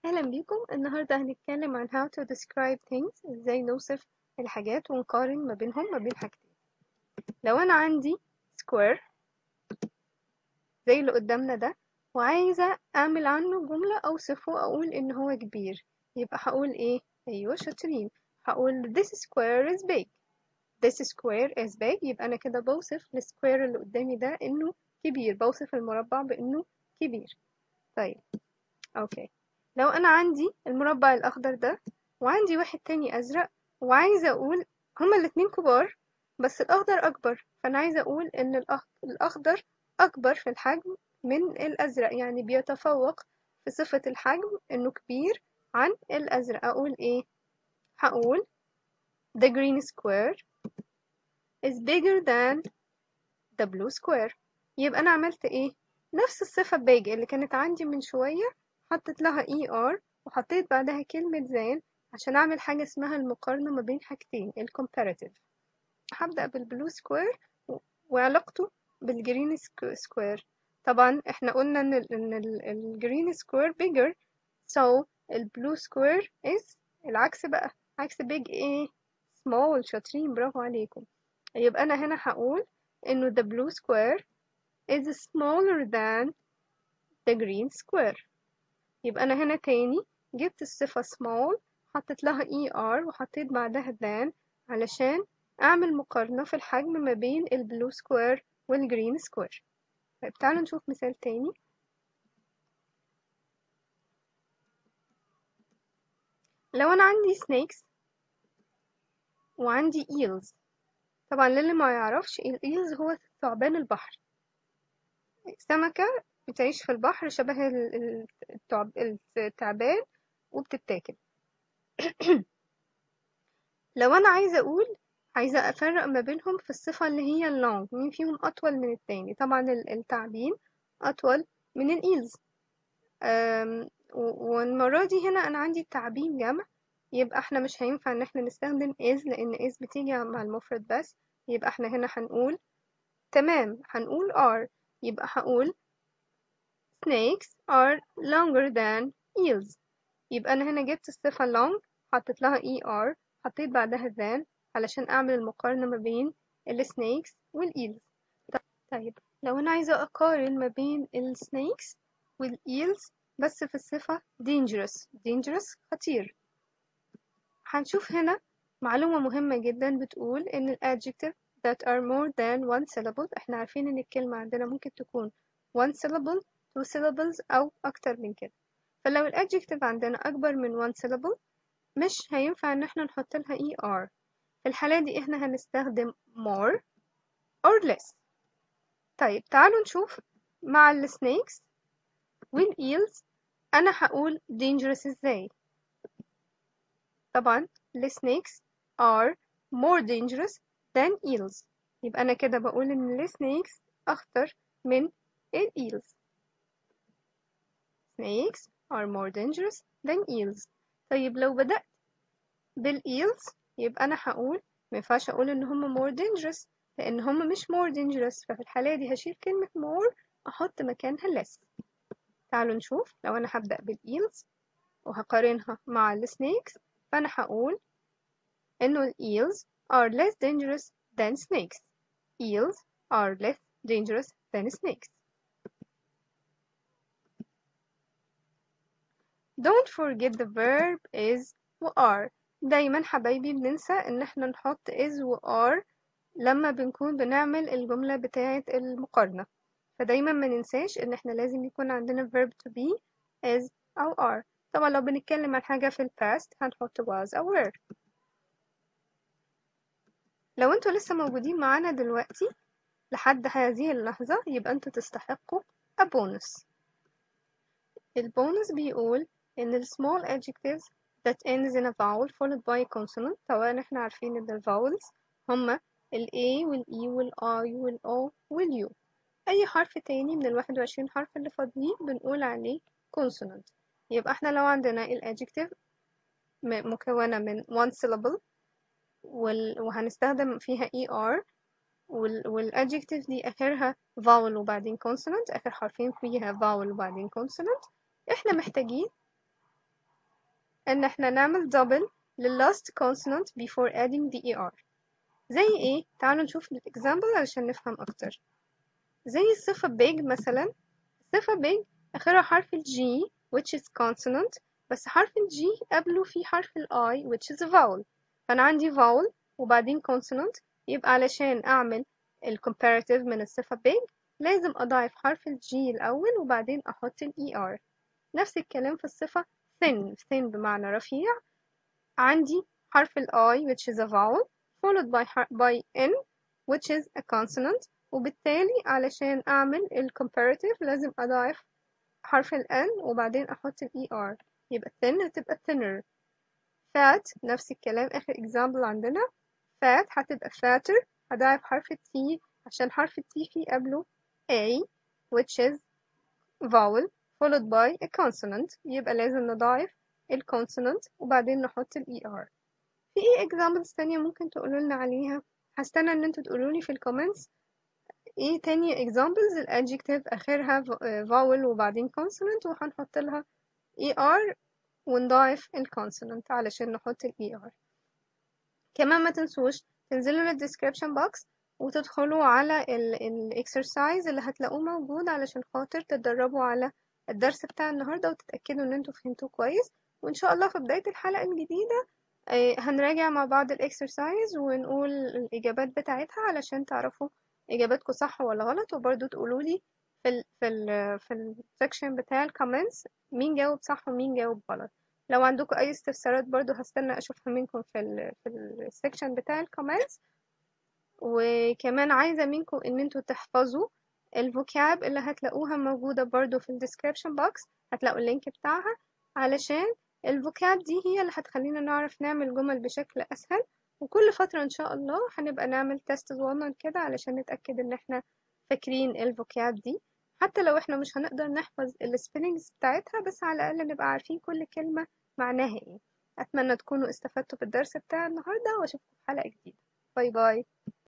أهلا بيكم النهاردة هنتكلم عن how to describe things ازاي نوصف الحاجات ونقارن ما بينهم ما بين حاجتين لو أنا عندي square زي اللي قدامنا ده وعايزة أعمل عنه جملة أوصفه أقول إن هو كبير يبقى هقول إيه أيوة شاطرين هقول this square is big this square is big يبقى أنا كده بوصف السكوير اللي قدامي ده إنه كبير بوصف المربع بإنه كبير طيب أوكي لو أنا عندي المربع الأخضر ده وعندي واحد تاني أزرق وعايزة أقول هما الاتنين كبار بس الأخضر أكبر فأنا عايزة أقول إن الأخ... الأخضر أكبر في الحجم من الأزرق يعني بيتفوق في صفة الحجم إنه كبير عن الأزرق أقول إيه؟ هقول the green square is bigger than the blue square يبقى أنا عملت إيه؟ نفس الصفة big اللي كانت عندي من شوية حطيت لها er وحطيت بعدها كلمة than عشان أعمل حاجة اسمها المقارنة ما بين حاجتين ال comparative هبدأ بالبلو سكوير وعلاقته بالجرين سكوير طبعا احنا قلنا ان ال ان الجرين سكوير bigger so البلو سكوير is العكس بقى عكس big ايه small شاطرين برافو عليكم يبقى انا هنا هقول انه the blue square is smaller than the green square يبقى انا هنا تاني جبت الصفة small حطيت لها er وحطيت بعدها than علشان أعمل مقارنة في الحجم ما بين البلو سكوير والجرين سكوير طيب تعالوا نشوف مثال تاني لو أنا عندي snakes وعندي eels طبعا للي ما يعرفش الايلز هو ثعبان البحر سمكة بتعيش في البحر شبه التعبان وبتتاكل لو أنا عايزة أقول عايزة أفرق ما بينهم في الصفة اللي هي اللونج مين فيهم أطول من التاني طبعا التعبين أطول من الإيلز والمرة دي هنا أنا عندي التعبين جمع يبقى احنا مش هينفع ان احنا نستخدم is لأن is بتيجي مع المفرد بس يبقى احنا هنا هنقول تمام هنقول are يبقى هقول snakes are longer than eels يبقى أنا هنا جبت الصفة long حطيت لها er حطيت بعدها than علشان أعمل المقارنة ما بين السنيكس والإيلز طيب لو أنا عايزة أقارن ما بين السنيكس والإيلز بس في الصفة dangerous dangerous خطير هنشوف هنا معلومة مهمة جدا بتقول إن ال adjective that are more than one syllable احنا عارفين إن الكلمة عندنا ممكن تكون one syllable two syllables أو أكتر من كده فلو ال adjective عندنا أكبر من one syllable مش هينفع إن احنا نحط لها er في الحالة دي احنا هنستخدم more or less طيب تعالوا نشوف مع السنيكس والإيلز أنا هقول dangerous ازاي طبعا السنيكس are more dangerous than eels يبقى أنا كده بقول إن السنيكس أخطر من الإيلز snakes are more dangerous than eels طيب لو بدأت بالإيلز يبقى أنا هقول مينفعش أقول إن هما more dangerous لأن هما مش more dangerous ففي الحالة دي هشيل كلمة more أحط مكانها less تعالوا نشوف لو أنا هبدأ بالإيلز وهقارنها مع السنيكس فأنا هقول إنه الإيلز are less dangerous than snakes eels are less dangerous than snakes Don't forget the verb is و are دايما حبايبي بننسى ان احنا نحط is و are لما بنكون بنعمل الجملة بتاعة المقارنة فدايما ما ننساش ان احنا لازم يكون عندنا verb to be is او are طبعا لو بنتكلم عن حاجة في الباست هنحط was أو were لو انتوا لسه موجودين معانا دلوقتي لحد هذه اللحظة يبقى انتوا تستحقوا a bonus البونus بيقول إن ال small adjectives that ends in a vowel followed by a consonant طبعا احنا عارفين ان ال vowels هما ال A وال E وال I وال O وال U أي حرف تاني من ال 21 حرف اللي فاضلين بنقول عليه consonant يبقى احنا لو عندنا ال adjective مكونة من one syllable وال... وهنستخدم فيها ER وال... وال adjective دي آخرها vowel وبعدين consonant آخر حرفين فيها vowel وبعدين consonant احنا محتاجين إن إحنا نعمل double لل last consonant before adding the ER زي إيه؟ تعالوا نشوف الإكزامبل علشان نفهم أكتر زي الصفة big مثلا الصفة big آخرها حرف ال G which is consonant بس حرف ال G قبله في حرف ال I which is a vowel فأنا عندي vowel وبعدين consonant يبقى علشان أعمل ال comparative من الصفة big لازم أضاعف حرف ال G الأول وبعدين أحط ال ER نفس الكلام في الصفة thin thin بمعنى رفيع عندي حرف ال I which is a vowel followed by, by N which is a consonant وبالتالي علشان أعمل ال comparative لازم أضاعف حرف ال N وبعدين أحط ال ER يبقى thin هتبقى thinner fat نفس الكلام آخر example عندنا fat هتبقى fatter هضاعف حرف ال T عشان حرف ال T فيه قبله A which is vowel followed by a consonant يبقى لازم نضاعف ال consonant وبعدين نحط ال ER في ايه examples تانية ممكن تقولوا لنا عليها هستنى ان انتوا تقولوا لي في الكومنتس ايه تاني examples الادجكتيف اخرها vowel وبعدين consonant وهنحط لها er ونضاعف الكونسونانت علشان نحط ال er كمان ما تنسوش تنزلوا للديسكريبشن بوكس وتدخلوا على الاكسرسايز اللي هتلاقوه موجود علشان خاطر تتدربوا على الدرس بتاع النهاردة وتتأكدوا ان انتوا فهمتوه كويس وان شاء الله في بداية الحلقة الجديدة هنراجع مع بعض الاكسرسايز ونقول الإجابات بتاعتها علشان تعرفوا إجاباتكم صح ولا غلط وبرضو تقولوا لي في ال في ال في السكشن بتاع الكومنتس مين جاوب صح ومين جاوب غلط لو عندكم أي استفسارات برضو هستنى أشوفها منكم في ال في السكشن بتاع الكومنتس وكمان عايزة منكم إن انتوا تحفظوا الفوكاب اللي هتلاقوها موجودة برضو في الديسكريبشن بوكس هتلاقوا اللينك بتاعها علشان الفوكاب دي هي اللي هتخلينا نعرف نعمل جمل بشكل أسهل وكل فترة إن شاء الله هنبقى نعمل تيست صغنن كده علشان نتأكد إن احنا فاكرين الفوكاب دي حتى لو احنا مش هنقدر نحفظ السبيلنجز بتاعتها بس على الأقل نبقى عارفين كل كلمة معناها ايه أتمنى تكونوا استفدتوا بالدرس بتاع النهاردة وأشوفكم في حلقة جديدة باي باي